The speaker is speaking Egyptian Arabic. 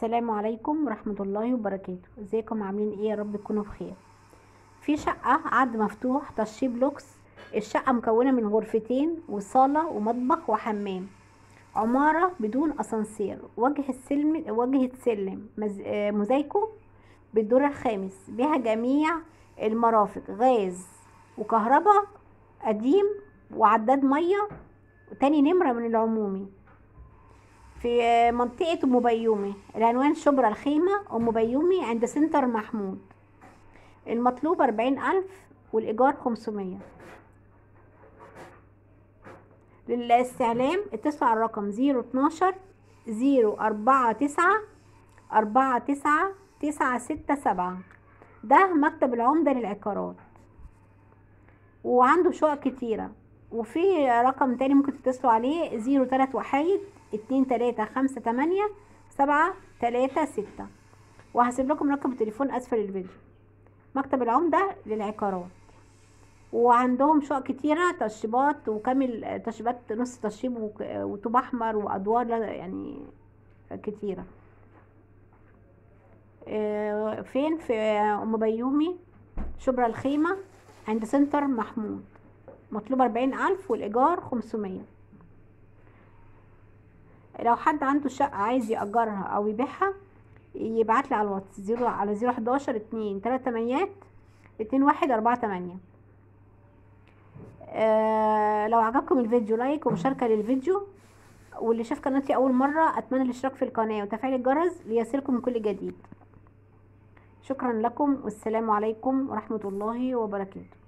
السلام عليكم ورحمة الله وبركاته ازيكم عاملين ايه يا رب تكونوا بخير في شقة عرض مفتوح تشطيب لوكس الشقة مكونة من غرفتين وصالة ومطبخ وحمام عمارة بدون اسانسير وجه السلم وجهة سلم مز... آه، موزايكو بالدور الخامس بها جميع المرافق غاز وكهرباء قديم وعداد مية تاني نمرة من العمومي في منطقة أم بيومي العنوان شبرا الخيمة أم بيومي عند سنتر محمود المطلوب أربعين ألف والإيجار خمسمية للاستعلام اتصلوا على الرقم زيرو اتناشر زيرو أربعة تسعة أربعة تسعة تسعة ستة سبعة ده مكتب العمدة للعقارات وعنده شقق كتيرة وفي رقم تاني ممكن تتصلوا عليه زيرو تلات وحايد اتنين تلاتة خمسة تمانية سبعة تلاتة ستة وهسيب لكم رقم التليفون اسفل الفيديو مكتب العمدة للعقارات وعندهم شقق كتيرة تشطيبات وكامل تشطيبات نص تشطيب وك- وطوب احمر وادوار لا- يعني كتيرة آه، فين في ام بيومي شبرا الخيمة عند سنتر محمود مطلوب أربعين ألف والإيجار خمسمية لو حد عنده شقة عايز يأجرها أو يبيعها يبعت لي على الواتس زيرو على زيرو حداشر اتنين تلات تمانيات اتنين واحد أربعة تمانية آه لو عجبكم الفيديو لايك ومشاركة للفيديو واللي شاف قناتي أول مرة أتمنى الاشتراك في القناة وتفعيل الجرس ليصلكم كل جديد شكرا لكم والسلام عليكم ورحمة الله وبركاته